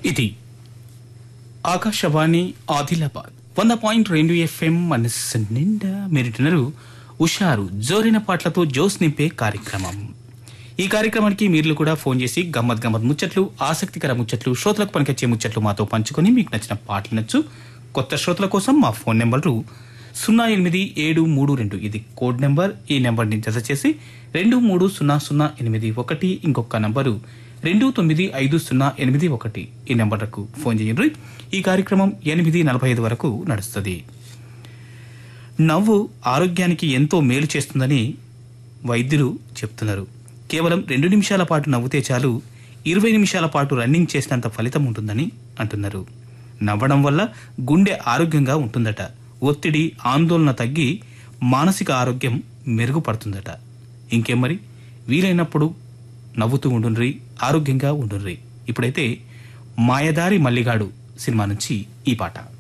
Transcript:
ఇది ఆకాశవాణి ఆదిలాబాద్ వంద పాయింట్ రెండు ఎఫ్ఎం మనస్సు నిండా మీరుంటున్నారు ఉషారు జోరిన పాటలతో జోస్ నింపే కార్యక్రమం ఈ కార్యక్రమానికి మీరు కూడా ఫోన్ చేసి గమ్మత్ గమ్మత్ ముచ్చట్లు ఆసక్తికర ముచ్చట్లు శ్రోతలకు పనికొచ్చే ముచ్చట్లు మాతో పంచుకొని మీకు నచ్చిన పాటలు నచ్చు కొత్త శ్రోతల కోసం మా ఫోన్ నెంబర్లు సున్నా ఎనిమిది ఏడు మూడు రెండు ఇది కోడ్ నెంబర్ ఈ నెంబర్ని జత చేసి రెండు మూడు సున్నా సున్నా ఎనిమిది ఒకటి ఇంకొక నంబరు రెండు తొమ్మిది ఐదు సున్నా ఎనిమిది ఒకటి ఈ నెంబర్లకు ఫోన్ చేయండి ఈ కార్యక్రమం ఎనిమిది నలభై ఐదు వరకు నడుస్తుంది నవ్వు ఆరోగ్యానికి ఎంతో మేలు చేస్తుందని వైద్యులు చెప్తున్నారు కేవలం రెండు నిమిషాల పాటు నవ్వుతే చాలు ఇరవై నిమిషాల పాటు రన్నింగ్ చేసినంత ఫలితం ఉంటుందని అంటున్నారు నవ్వడం వల్ల గుండె ఆరోగ్యంగా ఉంటుందట ఒత్తిడి ఆందోళన తగ్గి మానసిక ఆరోగ్యం మెరుగుపడుతుందట ఇంకేం మరి వీలైనప్పుడు నవ్వుతూ ఉండుండ్రి ఆరోగ్యంగా ఉండుండ్రి ఇప్పుడైతే మాయదారి మల్లిగాడు సినిమా నుంచి ఈ పాట